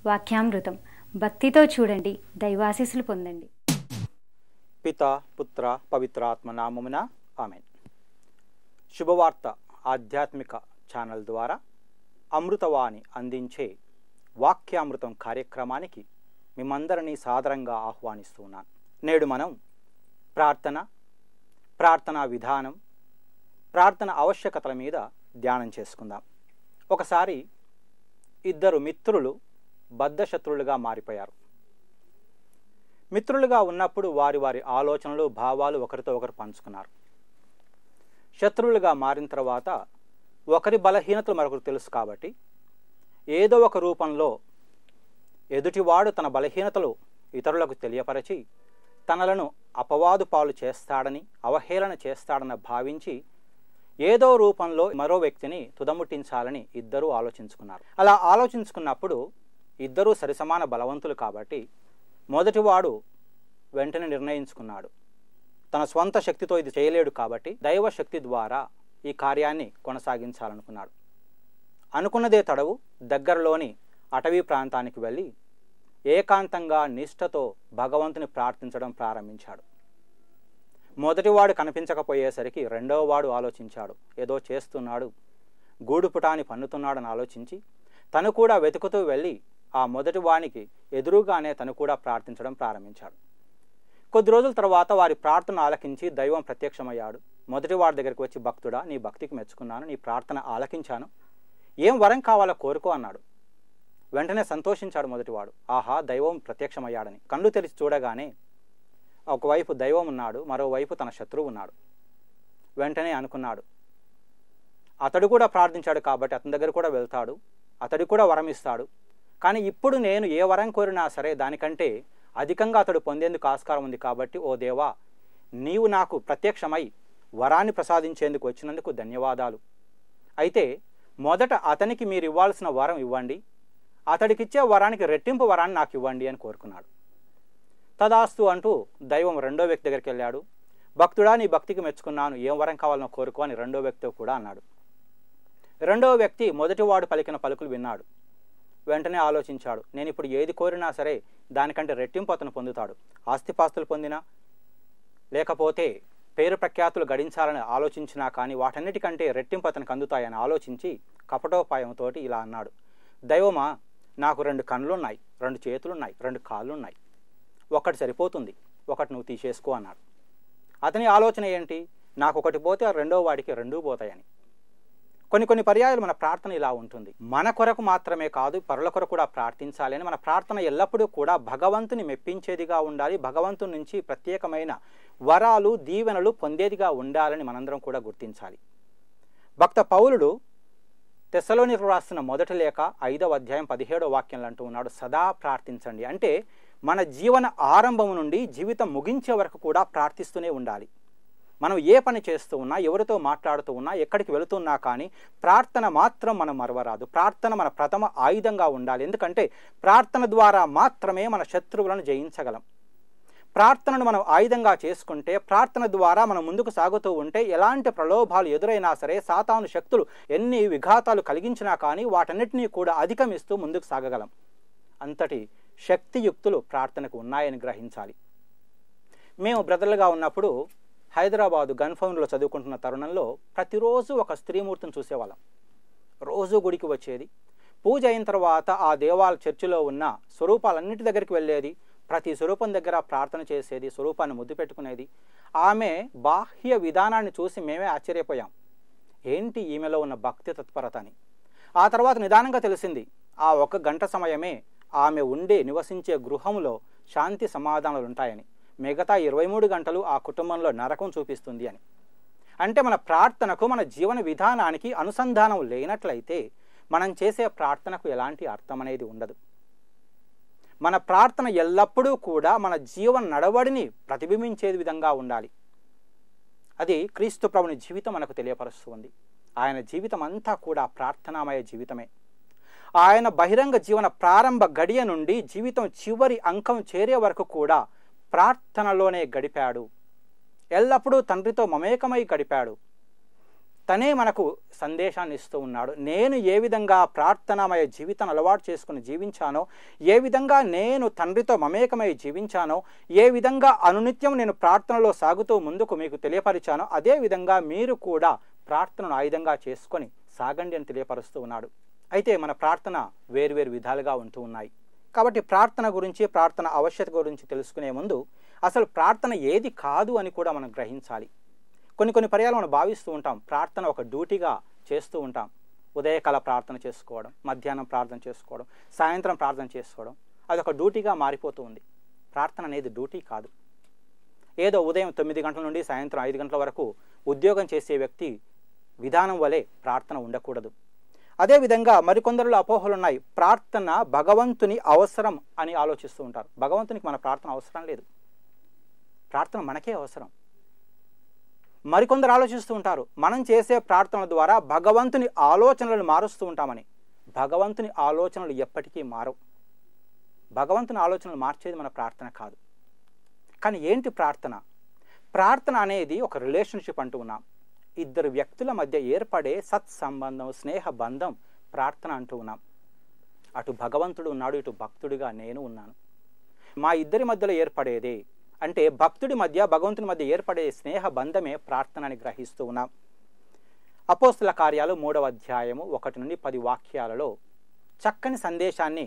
వాక్యామృతం భక్తితో చూడండి దైవాశీస్సులు పొందండి పిత పుత్ర పవిత్రాత్మ నామమున ఆమెన్ శుభవార్త ఆధ్యాత్మిక ఛానల్ ద్వారా అమృతవాణి అందించే వాక్యామృతం కార్యక్రమానికి మిమ్మందరినీ సాదరంగా ఆహ్వానిస్తున్నాను నేడు మనం ప్రార్థన ప్రార్థనా విధానం ప్రార్థన ఆవశ్యకతల మీద ధ్యానం చేసుకుందాం ఒకసారి ఇద్దరు మిత్రులు బద్ధశత్రులుగా మారిపోయారు మిత్రులుగా ఉన్నప్పుడు వారి వారి ఆలోచనలు భావాలు ఒకరితో ఒకరు పంచుకున్నారు శత్రువులుగా మారిన తర్వాత ఒకరి బలహీనతలు మరొకరు తెలుసు కాబట్టి ఏదో ఒక రూపంలో ఎదుటివాడు తన బలహీనతలు ఇతరులకు తెలియపరచి తనలను అపవాదు పాలు చేస్తాడని అవహేళన చేస్తాడని భావించి ఏదో రూపంలో మరో వ్యక్తిని తుదముట్టించాలని ఇద్దరూ ఆలోచించుకున్నారు అలా ఆలోచించుకున్నప్పుడు ఇద్దరూ సరిసమాన బలవంతులు కాబట్టి మొదటివాడు వెంటనే నిర్ణయించుకున్నాడు తన స్వంత శక్తితో ఇది చేయలేడు కాబట్టి దైవ శక్తి ద్వారా ఈ కార్యాన్ని కొనసాగించాలనుకున్నాడు అనుకున్నదే తడవు దగ్గరలోని అటవీ ప్రాంతానికి వెళ్ళి ఏకాంతంగా నిష్ఠతో భగవంతుని ప్రార్థించడం ప్రారంభించాడు మొదటివాడు కనిపించకపోయేసరికి రెండవ వాడు ఆలోచించాడు ఏదో చేస్తున్నాడు గూడుపుటాని పన్నుతున్నాడని ఆలోచించి తను కూడా వెతుకుతూ వెళ్ళి ఆ మొదటి వానికి ఎదురుగానే తను కూడా ప్రార్థించడం ప్రారంభించాడు కొద్ది రోజుల తర్వాత వారి ప్రార్థన ఆలకించి దైవం ప్రత్యక్షమయ్యాడు మొదటి వాడి దగ్గరికి వచ్చి భక్తుడా నీ భక్తికి మెచ్చుకున్నాను నీ ప్రార్థన ఆలకించాను ఏం వరం కావాలో కోరుకో అన్నాడు వెంటనే సంతోషించాడు మొదటివాడు ఆహా దైవం ప్రత్యక్షమయ్యాడని కళ్ళు తెరిచి చూడగానే ఒకవైపు దైవం ఉన్నాడు మరోవైపు తన శత్రువు ఉన్నాడు వెంటనే అనుకున్నాడు అతడు కూడా ప్రార్థించాడు కాబట్టి అతని దగ్గర కూడా వెళ్తాడు అతడు కూడా వరం ఇస్తాడు కానీ ఇప్పుడు నేను ఏ వరం కోరినా సరే దానికంటే అధికంగా అతడు పొందేందుకు ఆస్కారం ఉంది కాబట్టి ఓ దేవా నీవు నాకు ప్రత్యక్షమై వరాన్ని ప్రసాదించేందుకు వచ్చినందుకు ధన్యవాదాలు అయితే మొదట అతనికి మీరు ఇవ్వాల్సిన వరం ఇవ్వండి అతడికిచ్చే వరానికి రెట్టింపు వరాన్ని నాకు ఇవ్వండి అని కోరుకున్నాడు తదాస్తు అంటూ దైవం రెండో వ్యక్తి దగ్గరికి వెళ్ళాడు భక్తుడా నీ భక్తికి మెచ్చుకున్నాను ఏం వరం కావాలనో కోరుకో అని రెండో వ్యక్తితో కూడా అన్నాడు రెండవ వ్యక్తి మొదటివాడు పలికిన పలుకులు విన్నాడు వెంటనే ఆలోచించాడు నేను ఇప్పుడు ఏది కోరినా సరే దానికంటే రెట్టింపు అతను పొందుతాడు ఆస్తిపాస్తులు పొందినా లేకపోతే పేరు ప్రఖ్యాతులు గడించాలని ఆలోచించినా కానీ వాటన్నిటికంటే రెట్టింపు అతనికి అందుతాయని ఆలోచించి కపటోపాయంతో ఇలా అన్నాడు దైవమా నాకు రెండు కళ్ళున్నాయి రెండు చేతులున్నాయి రెండు కాళ్ళున్నాయి ఒకటి సరిపోతుంది ఒకటి నువ్వు తీసేసుకో అన్నాడు అతని ఆలోచన ఏంటి నాకు ఒకటి పోతే ఆ రెండో వాడికి రెండూ పోతాయని కొన్ని కొన్ని పర్యాయాలు మన ప్రార్థన ఇలా ఉంటుంది మన కొరకు మాత్రమే కాదు పరుల కొరకు కూడా ప్రార్థించాలి అని మన ప్రార్థన ఎల్లప్పుడూ కూడా భగవంతుని మెప్పించేదిగా ఉండాలి భగవంతుని నుంచి ప్రత్యేకమైన వరాలు దీవెనలు పొందేదిగా ఉండాలని మనందరం కూడా గుర్తించాలి భక్త పౌలుడు తెస్సలోని రాస్తున్న మొదటి లేఖ ఐదవ అధ్యాయం పదిహేడో వాక్యంలో అంటూ ఉన్నాడు సదా ప్రార్థించండి అంటే మన జీవన ఆరంభం నుండి జీవితం ముగించే వరకు కూడా ప్రార్థిస్తూనే ఉండాలి మనం ఏ పని చేస్తూ ఉన్నా ఎవరితో మాట్లాడుతూ ఉన్నా ఎక్కడికి వెళుతున్నా కానీ ప్రార్థన మాత్రం మనం మరవరాదు ప్రార్థన మన ప్రథమ ఆయుధంగా ఉండాలి ఎందుకంటే ప్రార్థన ద్వారా మాత్రమే మన శత్రువులను జయించగలం ప్రార్థనను మనం ఆయుధంగా చేసుకుంటే ప్రార్థన ద్వారా మనం ముందుకు సాగుతూ ఉంటే ఎలాంటి ప్రలోభాలు ఎదురైనా సరే సాతాను శక్తులు ఎన్ని విఘాతాలు కలిగించినా కానీ వాటన్నిటినీ కూడా అధిగమిస్తూ ముందుకు సాగగలం అంతటి శక్తియుక్తులు ప్రార్థనకు ఉన్నాయని గ్రహించాలి మేము బ్రదర్లుగా ఉన్నప్పుడు హైదరాబాదు గన్ఫౌండ్లో చదువుకుంటున్న తరుణంలో ప్రతిరోజు ఒక స్త్రీమూర్తిని చూసేవాళ్ళం రోజు గుడికి వచ్చేది పూజ అయిన తర్వాత ఆ దేవాల చర్చిలో ఉన్న స్వరూపాలన్నిటి దగ్గరికి వెళ్ళేది ప్రతి స్వరూపం దగ్గర ప్రార్థన చేసేది స్వరూపాన్ని ముద్దు పెట్టుకునేది ఆమె బాహ్య విధానాన్ని చూసి మేమే ఆశ్చర్యపోయాం ఏంటి ఈమెలో ఉన్న భక్తి తత్పరత అని ఆ తర్వాత నిదానంగా తెలిసింది ఆ ఒక గంట సమయమే ఆమె ఉండే నివసించే గృహంలో శాంతి సమాధానాలు ఉంటాయని మిగతా ఇరవై మూడు గంటలు ఆ కుటుంబంలో నరకం చూపిస్తుంది అని అంటే మన ప్రార్థనకు మన జీవన విధానానికి అనుసంధానం లేనట్లయితే మనం చేసే ప్రార్థనకు ఎలాంటి అర్థం అనేది ఉండదు మన ప్రార్థన ఎల్లప్పుడూ కూడా మన జీవన నడవడిని ప్రతిబింబించే విధంగా ఉండాలి అది క్రీస్తు ప్రభుని జీవితం మనకు తెలియపరుస్తుంది ఆయన జీవితం అంతా కూడా ప్రార్థనామయ జీవితమే ఆయన బహిరంగ జీవన ప్రారంభ గడియ నుండి జీవితం చివరి అంకం చేరే వరకు కూడా ప్రార్థనలోనే గడిపాడు ఎల్లప్పుడూ తండ్రితో మమేకమై గడిపాడు తనే మనకు సందేశాన్ని ఇస్తూ ఉన్నాడు నేను ఏ విధంగా ప్రార్థనామయ జీవితాన్ని అలవాటు చేసుకుని జీవించానో ఏ విధంగా నేను తండ్రితో మమేకమై జీవించానో ఏ విధంగా అనునిత్యం నేను ప్రార్థనలో సాగుతూ ముందుకు మీకు తెలియపరిచానో అదే విధంగా మీరు కూడా ప్రార్థనను ఆయుధంగా చేసుకొని సాగండి అని తెలియపరుస్తూ ఉన్నాడు అయితే మన ప్రార్థన వేరువేరు విధాలుగా ఉంటూ ఉన్నాయి కాబట్టి ప్రార్థన గురించి ప్రార్థన ఆవశ్యకత గురించి తెలుసుకునే ముందు అసలు ప్రార్థన ఏది కాదు అని కూడా మనం గ్రహించాలి కొన్ని కొన్ని పర్యాలు మనం భావిస్తూ ఉంటాం ప్రార్థన ఒక డ్యూటీగా చేస్తూ ఉంటాం ఉదయకాల ప్రార్థన చేసుకోవడం మధ్యాహ్నం ప్రార్థన చేసుకోవడం సాయంత్రం ప్రార్థన చేసుకోవడం అది ఒక డ్యూటీగా మారిపోతూ ఉంది ప్రార్థన అనేది డ్యూటీ కాదు ఏదో ఉదయం తొమ్మిది గంటల నుండి సాయంత్రం ఐదు గంటల వరకు ఉద్యోగం చేసే వ్యక్తి విధానం వలె ప్రార్థన ఉండకూడదు అదేవిధంగా మరికొందరిలో అపోహలు ఉన్నాయి ప్రార్థన భగవంతుని అవసరం అని ఆలోచిస్తూ ఉంటారు భగవంతునికి మన ప్రార్థన అవసరం లేదు ప్రార్థన మనకే అవసరం మరికొందరు ఆలోచిస్తూ ఉంటారు మనం చేసే ప్రార్థనల ద్వారా భగవంతుని ఆలోచనలను మారుస్తూ ఉంటామని భగవంతుని ఆలోచనలు ఎప్పటికీ మారవు భగవంతుని ఆలోచనలు మార్చేది మన ప్రార్థన కాదు కానీ ఏంటి ప్రార్థన ప్రార్థన అనేది ఒక రిలేషన్షిప్ అంటూ ఉన్నాం ఇద్దరు వ్యక్తుల మధ్య ఏర్పడే సత్సంబంధం స్నేహ బంధం ప్రార్థన అంటూ ఉన్నాం అటు భగవంతుడు ఉన్నాడు ఇటు భక్తుడిగా నేను ఉన్నాను మా ఇద్దరి మధ్యలో ఏర్పడేదే అంటే భక్తుడి మధ్య భగవంతుని మధ్య ఏర్పడే స్నేహ బంధమే ప్రార్థన అని గ్రహిస్తూ ఉన్నాం అపోస్తుల కార్యాలు మూడవ అధ్యాయము ఒకటి నుండి పది వాక్యాలలో చక్కని సందేశాన్ని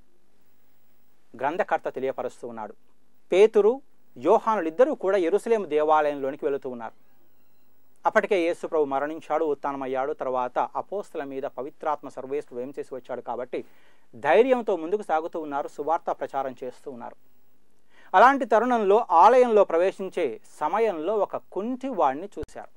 గ్రంథకర్త తెలియపరుస్తూ ఉన్నాడు పేతురు యోహానులిద్దరూ కూడా ఎరుసలేం దేవాలయంలోనికి వెళుతూ ఉన్నారు అప్పటికే యేసు ప్రభు మరణించాడు ఉత్తానమయ్యాడు తర్వాత అపోస్తుల మీద పవిత్రాత్మ సర్వేశ్వరుడు ఏం చేసి వచ్చాడు కాబట్టి ధైర్యంతో ముందుకు సాగుతూ ఉన్నారు సువార్త ప్రచారం చేస్తూ ఉన్నారు అలాంటి తరుణంలో ఆలయంలో ప్రవేశించే సమయంలో ఒక కుంటివాడిని చూశారు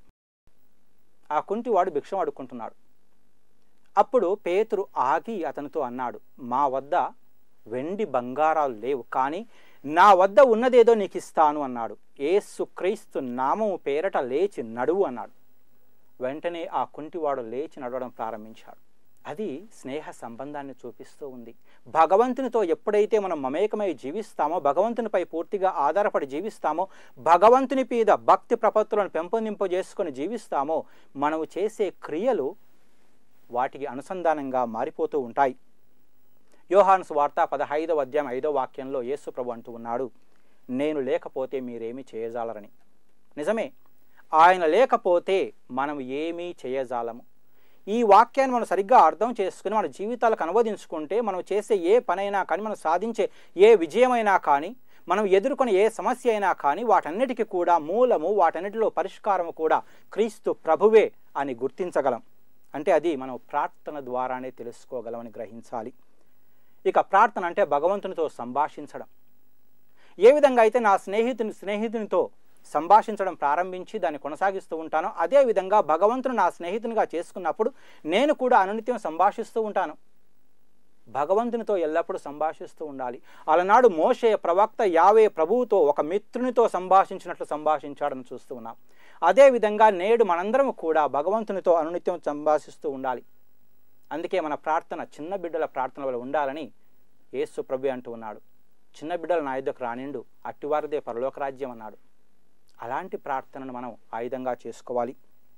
ఆ కుంటివాడు భిక్షం అడుక్కుంటున్నాడు అప్పుడు పేతురు ఆగి అతనితో అన్నాడు మా వద్ద వెండి బంగారాలు లేవు కానీ నా వద్ద ఉన్నదేదో నీకు ఇస్తాను అన్నాడు ఏసు క్రీస్తు నామము పేరట లేచి నడువు అన్నాడు వెంటనే ఆ కుంటివాడు లేచి నడవడం ప్రారంభించాడు అది స్నేహ సంబంధాన్ని చూపిస్తూ ఉంది భగవంతునితో ఎప్పుడైతే మనం మమేకమై జీవిస్తామో భగవంతునిపై పూర్తిగా ఆధారపడి జీవిస్తామో భగవంతుని మీద భక్తి ప్రపత్తులను పెంపొందింపజేసుకొని జీవిస్తామో మనము చేసే క్రియలు వాటికి అనుసంధానంగా మారిపోతూ ఉంటాయి యోహాను సువార్త పదహైదవ అధ్యాయం ఐదో వాక్యంలో యేసు ప్రభు అంటూ ఉన్నాడు నేను లేకపోతే మీరేమీ చేయజాలరని నిజమే ఆయన లేకపోతే మనం ఏమీ చేయజాలము ఈ వాక్యాన్ని మనం సరిగ్గా అర్థం చేసుకుని మన జీవితాలకు అనువదించుకుంటే మనం చేసే ఏ పనైనా కానీ మనం సాధించే ఏ విజయమైనా కానీ మనం ఎదుర్కొనే ఏ సమస్య అయినా కానీ వాటన్నిటికీ కూడా మూలము వాటన్నిటిలో పరిష్కారము కూడా క్రీస్తు ప్రభువే అని గుర్తించగలం అంటే అది మనం ప్రార్థన ద్వారానే తెలుసుకోగలమని గ్రహించాలి ఇక ప్రార్థన అంటే భగవంతునితో సంభాషించడం ఏ విధంగా అయితే నా స్నేహితుని స్నేహితునితో సంభాషించడం ప్రారంభించి దాన్ని కొనసాగిస్తూ ఉంటానో అదే విధంగా భగవంతుని నా స్నేహితునిగా చేసుకున్నప్పుడు నేను కూడా అనునిత్యం సంభాషిస్తూ ఉంటాను భగవంతునితో ఎల్లప్పుడూ సంభాషిస్తూ ఉండాలి అలనాడు మోషే ప్రవక్త యావే ప్రభువుతో ఒక మిత్రునితో సంభాషించినట్లు సంభాషించాడని చూస్తూ ఉన్నాం అదేవిధంగా నేడు మనందరం కూడా భగవంతునితో అనునిత్యం సంభాషిస్తూ ఉండాలి అందుకే మన ప్రార్థన చిన్న బిడ్డల ప్రార్థన వల్ల ఉండాలని యేసు ప్రభు అంటూ ఉన్నాడు చిన్న బిడ్డలు నా యుద్ధకు రానిండు అట్టివారిదే పరలోక రాజ్యం అన్నాడు అలాంటి ప్రార్థనను మనం ఆయుధంగా చేసుకోవాలి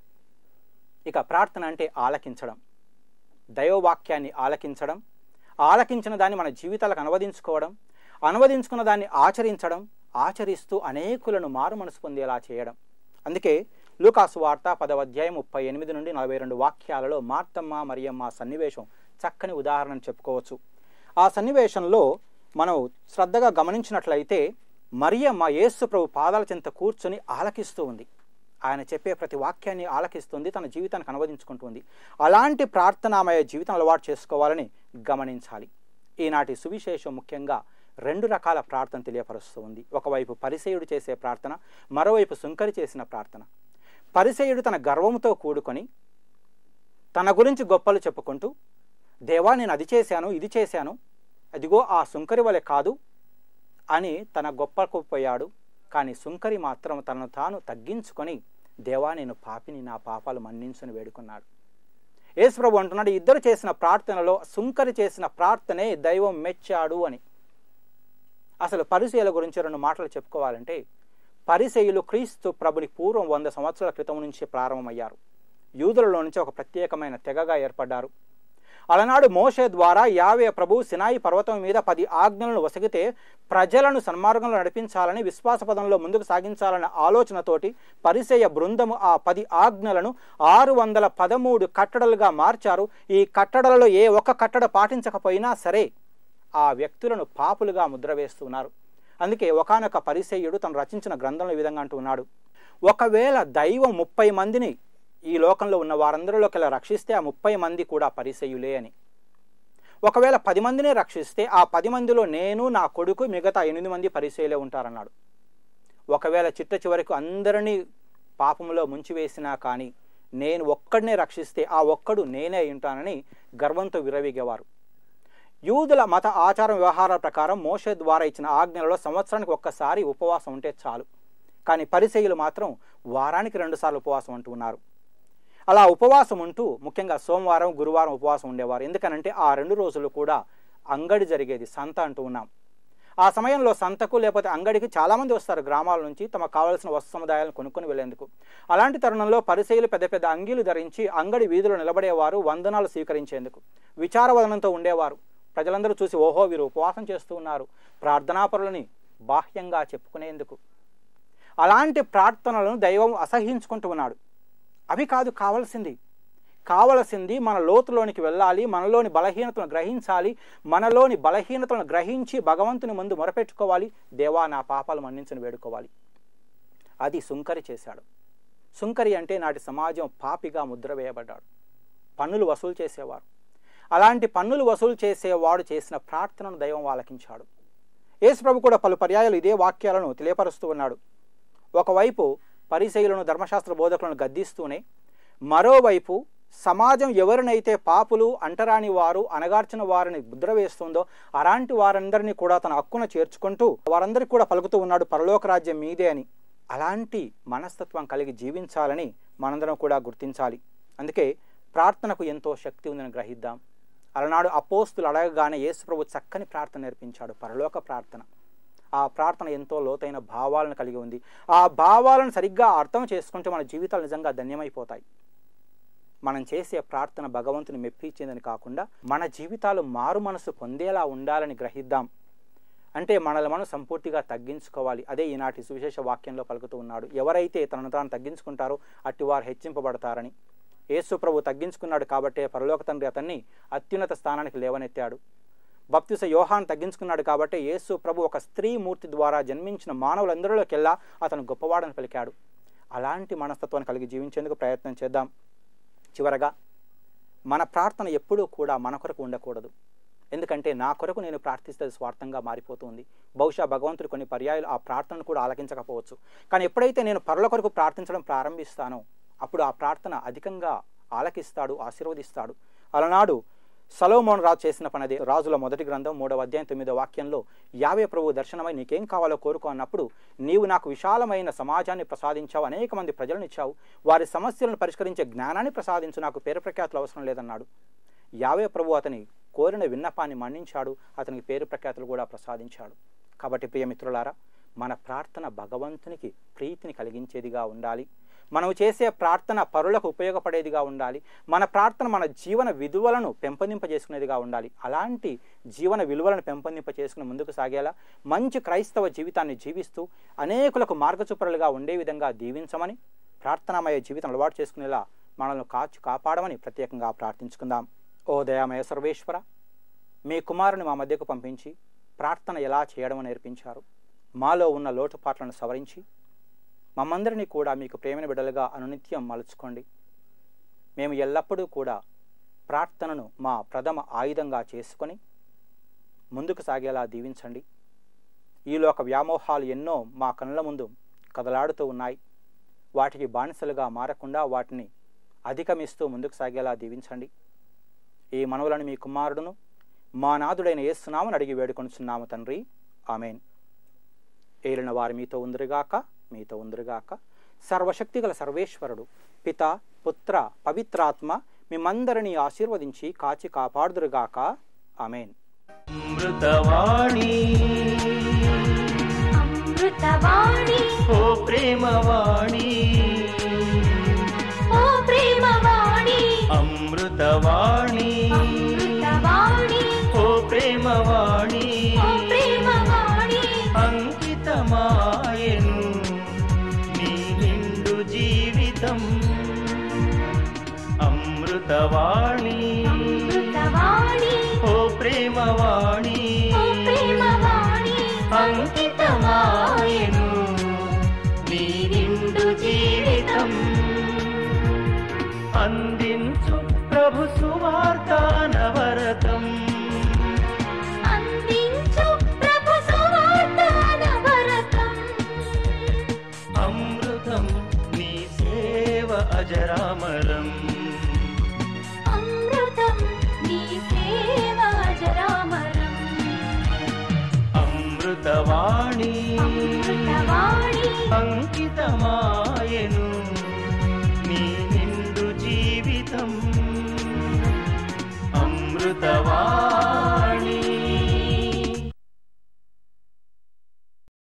ఇక ప్రార్థన అంటే ఆలకించడం దైవవాక్యాన్ని ఆలకించడం ఆలకించిన దాన్ని మన జీవితాలకు అనువదించుకోవడం అనువదించుకున్న దాన్ని ఆచరించడం ఆచరిస్తూ అనేకులను మారు మనసు పొందేలా చేయడం అందుకే లూకాసు వార్త పదవ అధ్యాయం ముప్పై ఎనిమిది నుండి నలభై రెండు వాక్యాలలో మార్తమ్మ మరియమ్మ సన్నివేశం చక్కని ఉదాహరణను చెప్పుకోవచ్చు ఆ సన్నివేశంలో మనం శ్రద్ధగా గమనించినట్లయితే మరియమ్మ యేసు ప్రభు పాదాల చెంత కూర్చొని ఆలకిస్తూ ఉంది ఆయన చెప్పే ప్రతి వాక్యాన్ని ఆలకిస్తుంది తన జీవితానికి అనువదించుకుంటుంది అలాంటి ప్రార్థనామయ జీవితం అలవాటు చేసుకోవాలని గమనించాలి ఈనాటి సువిశేషం ముఖ్యంగా రెండు రకాల ప్రార్థన తెలియపరుస్తూ ఉంది ఒకవైపు పరిసేయుడు చేసే ప్రార్థన మరోవైపు సుంకరి చేసిన ప్రార్థన పరిసేయుడు తన గర్వంతో కూడుకొని తన గురించి గొప్పలు చెప్పుకుంటూ దేవా నేను అది చేశాను ఇది చేశాను అదిగో ఆ సుంకరి వలె కాదు అని తన గొప్పకు పోయాడు కానీ సుంకరి మాత్రం తనను తాను తగ్గించుకొని దేవా నేను పాపిని నా పాపాలు మన్నించుని వేడుకున్నాడు యేసుప్రభు అంటున్నాడు ఇద్దరు చేసిన ప్రార్థనలో సుంకరి చేసిన ప్రార్థనే దైవం మెచ్చాడు అని అసలు పరిచయాల గురించి రెండు మాటలు చెప్పుకోవాలంటే పరిచయులు క్రీస్తు ప్రభుని పూర్వం వంద సంవత్సరాల క్రితం నుంచి ప్రారంభమయ్యారు యూదులలో నుంచి ఒక ప్రత్యేకమైన తెగగా ఏర్పడ్డారు అలనాడు మోషే ద్వారా యావే ప్రభు సినాయి పర్వతం మీద పది ఆజ్ఞలను వసగితే ప్రజలను సన్మార్గంలో నడిపించాలని విశ్వాస పదంలో ముందుకు సాగించాలన్న ఆలోచనతోటి పరిసయ బృందము ఆ పది ఆజ్ఞలను ఆరు వందల పదమూడు కట్టడలుగా మార్చారు ఈ కట్టడలలో ఏ ఒక్క కట్టడ పాటించకపోయినా సరే ఆ వ్యక్తులను పాపులుగా ముద్ర వేస్తున్నారు అందుకే ఒకనొక పరిసయ్యుడు తను రచించిన గ్రంథంలో ఈ విధంగా అంటూ ఉన్నాడు ఒకవేళ దైవం ముప్పై మందిని ఈ లోకంలో ఉన్న వారందరిలోకి రక్షిస్తే ఆ ముప్పై మంది కూడా పరిసయులే అని ఒకవేళ పది మందినే రక్షిస్తే ఆ పది మందిలో నేను నా కొడుకు మిగతా ఎనిమిది మంది పరిచయలే ఉంటారన్నాడు ఒకవేళ చిట్ట చివరకు అందరినీ పాపంలో ముంచివేసినా కానీ నేను ఒక్కడినే రక్షిస్తే ఆ ఒక్కడు నేనే అయి ఉంటానని గర్వంతో విరవీగేవారు యూదుల మత ఆచారం వ్యవహారాల ప్రకారం మోషే ద్వారా ఇచ్చిన ఆజ్ఞలలో సంవత్సరానికి ఒక్కసారి ఉపవాసం ఉంటే చాలు కానీ పరిచయులు మాత్రం వారానికి రెండుసార్లు ఉపవాసం అంటూ ఉన్నారు అలా ఉపవాసం ఉంటూ ముఖ్యంగా సోమవారం గురువారం ఉపవాసం ఉండేవారు ఎందుకనంటే ఆ రెండు రోజులు కూడా అంగడి జరిగేది సంత అంటూ ఉన్నాం ఆ సమయంలో సంతకు లేకపోతే అంగడికి చాలామంది వస్తారు గ్రామాల నుంచి తమకు కావాల్సిన వస్తు సముదాయాలను కొనుక్కొని వెళ్లేందుకు అలాంటి తరుణంలో పరిచయులు పెద్ద పెద్ద అంగీలు ధరించి అంగడి వీధిలో నిలబడేవారు వందనాలు స్వీకరించేందుకు విచారవదనంతో ఉండేవారు ప్రజలందరూ చూసి ఓహో వీరు ఉపవాసం చేస్తూ ఉన్నారు ప్రార్థనాపరులని బాహ్యంగా చెప్పుకునేందుకు అలాంటి ప్రార్థనలను దైవం అసహించుకుంటూ ఉన్నాడు అవి కాదు కావలసింది కావలసింది మన లోతులోనికి వెళ్ళాలి మనలోని బలహీనతలను గ్రహించాలి మనలోని బలహీనతలను గ్రహించి భగవంతుని ముందు మొరపెట్టుకోవాలి దేవా నా పాపాలు మన్నించని వేడుకోవాలి అది సుంకరి చేశాడు సుంకరి అంటే నాటి సమాజం పాపిగా ముద్ర వేయబడ్డాడు పన్నులు వసూలు చేసేవారు అలాంటి పన్నులు వసూలు చేసేవాడు చేసిన ప్రార్థనను దైవం ఆలకించాడు యేసుప్రభు కూడా పలు పర్యాయాలు ఇదే వాక్యాలను తెలియపరుస్తూ ఉన్నాడు ఒకవైపు పరిశైలను ధర్మశాస్త్ర బోధకులను గద్దిస్తూనే మరోవైపు సమాజం ఎవరినైతే పాపులు అంటరాని వారు అనగార్చిన వారిని ముద్ర వేస్తుందో అలాంటి వారందరినీ కూడా తన హక్కున చేర్చుకుంటూ వారందరికీ కూడా పలుకుతూ ఉన్నాడు పరలోక రాజ్యం మీదే అని అలాంటి మనస్తత్వం కలిగి జీవించాలని మనందరం కూడా గుర్తించాలి అందుకే ప్రార్థనకు ఎంతో శక్తి ఉందని గ్రహిద్దాం అలనాడు అపోస్తులు అడగగానే యేసుప్రభు చక్కని ప్రార్థన నేర్పించాడు పరలోక ప్రార్థన ఆ ప్రార్థన ఎంతో లోతైన భావాలను కలిగి ఉంది ఆ భావాలను సరిగ్గా అర్థం చేసుకుంటే మన జీవితాలు నిజంగా ధన్యమైపోతాయి మనం చేసే ప్రార్థన భగవంతుని మెప్పించేదని కాకుండా మన జీవితాలు మారు మనసు పొందేలా ఉండాలని గ్రహిద్దాం అంటే మనల్ని మనం సంపూర్తిగా తగ్గించుకోవాలి అదే ఈనాటి సువిశేష వాక్యంలో పలుకుతూ ఉన్నాడు ఎవరైతే తనను తాను తగ్గించుకుంటారో అట్టి వారు హెచ్చింపబడతారని యేసు ప్రభు తగ్గించుకున్నాడు కాబట్టే పరలోక తండ్రి అతన్ని అత్యున్నత స్థానానికి లేవనెత్తాడు బప్తిస యోహాన్ తగ్గించుకున్నాడు కాబట్టి యేసు ప్రభు ఒక స్త్రీ మూర్తి ద్వారా జన్మించిన మానవులందరిలోకెల్లా అతను గొప్పవాడని పలికాడు అలాంటి మనస్తత్వాన్ని కలిగి జీవించేందుకు ప్రయత్నం చేద్దాం చివరగా మన ప్రార్థన ఎప్పుడూ కూడా మన కొరకు ఉండకూడదు ఎందుకంటే నా కొరకు నేను ప్రార్థిస్తే అది స్వార్థంగా మారిపోతుంది బహుశా భగవంతుడు కొన్ని పర్యాయాలు ఆ ప్రార్థనను కూడా ఆలకించకపోవచ్చు కానీ ఎప్పుడైతే నేను పరుల కొరకు ప్రార్థించడం ప్రారంభిస్తానో అప్పుడు ఆ ప్రార్థన అధికంగా ఆలకిస్తాడు ఆశీర్వదిస్తాడు అలనాడు సలోమోన్ రాజు చేసిన పనది రాజుల మొదటి గ్రంథం మూడవ అధ్యాయం తొమ్మిదో వాక్యంలో యావే ప్రభు దర్శనమై నీకేం కావాలో కోరుకో అన్నప్పుడు నీవు నాకు విశాలమైన సమాజాన్ని ప్రసాదించావు అనేక మంది ప్రజలను ఇచ్చావు వారి సమస్యలను పరిష్కరించే జ్ఞానాన్ని ప్రసాదించు నాకు పేరు ప్రఖ్యాతులు అవసరం లేదన్నాడు యావే ప్రభు అతని కోరిన విన్నపాన్ని మన్నించాడు అతనికి పేరు ప్రఖ్యాతులు కూడా ప్రసాదించాడు కాబట్టి ప్రియమిత్రులారా మన ప్రార్థన భగవంతునికి ప్రీతిని కలిగించేదిగా ఉండాలి మనం చేసే ప్రార్థన పరులకు ఉపయోగపడేదిగా ఉండాలి మన ప్రార్థన మన జీవన విలువలను పెంపొందింపజేసుకునేదిగా ఉండాలి అలాంటి జీవన విలువలను పెంపొందింప చేసుకుని ముందుకు సాగేలా మంచి క్రైస్తవ జీవితాన్ని జీవిస్తూ అనేకులకు మార్గచూపరులుగా ఉండే విధంగా దీవించమని ప్రార్థనామయ జీవితం అలవాటు చేసుకునేలా మనల్ని కాచు కాపాడమని ప్రత్యేకంగా ప్రార్థించుకుందాం ఓ దయామయ సర్వేశ్వర మీ కుమారుని మా మధ్యకు పంపించి ప్రార్థన ఎలా చేయడం నేర్పించారు మాలో ఉన్న లోటుపాట్లను సవరించి మమ్మందరినీ కూడా మీకు ప్రేమైన బిడ్డలుగా అనునిత్యం మలుచుకోండి మేము ఎల్లప్పుడూ కూడా ప్రార్థనను మా ప్రథమ ఆయుధంగా చేసుకొని ముందుకు సాగేలా దీవించండి ఈలోక వ్యామోహాలు ఎన్నో మా కళ్ళ ముందు కదలాడుతూ ఉన్నాయి వాటికి బానిసలుగా మారకుండా వాటిని అధిగమిస్తూ ముందుకు సాగేలా దీవించండి ఈ మనవులను మీ కుమారుడును మా నాథుడైన ఏస్తున్నామని అడిగి వేడుకొనుచున్నాము తండ్రి ఆమెన్ ఏలిన వారి మీతో ఉందిరుగాక మీతో ఉందిరుగాక సర్వశక్తిగల సర్వేశ్వరుడు పిత పుత్ర పవిత్రాత్మ మిమ్మందరినీ ఆశీర్వదించి కాచి కాపాడుదురుగాక ఆమెన్ అమృతవాణి అమృతవాణి ఓ ప్రేమవాణి ఓ ప్రేమవాణి జీవితం అమృతవాణి అమృతవాణి ఓ ప్రేమవాణి ఓ ప్రేమవాణి అంకితమాయను నీ నిండు జీవితం అందించు ప్రభు సువార్త నవరతం అందించు ప్రభు సువార్త నవరతం అమృతం నీ సేవ అజరామరం అమృతం నీ సేవ అజరామరం అమృతవాణి అమృతవాణి అంకితమాయను నీ నిండు జీవితం అమృతవాణి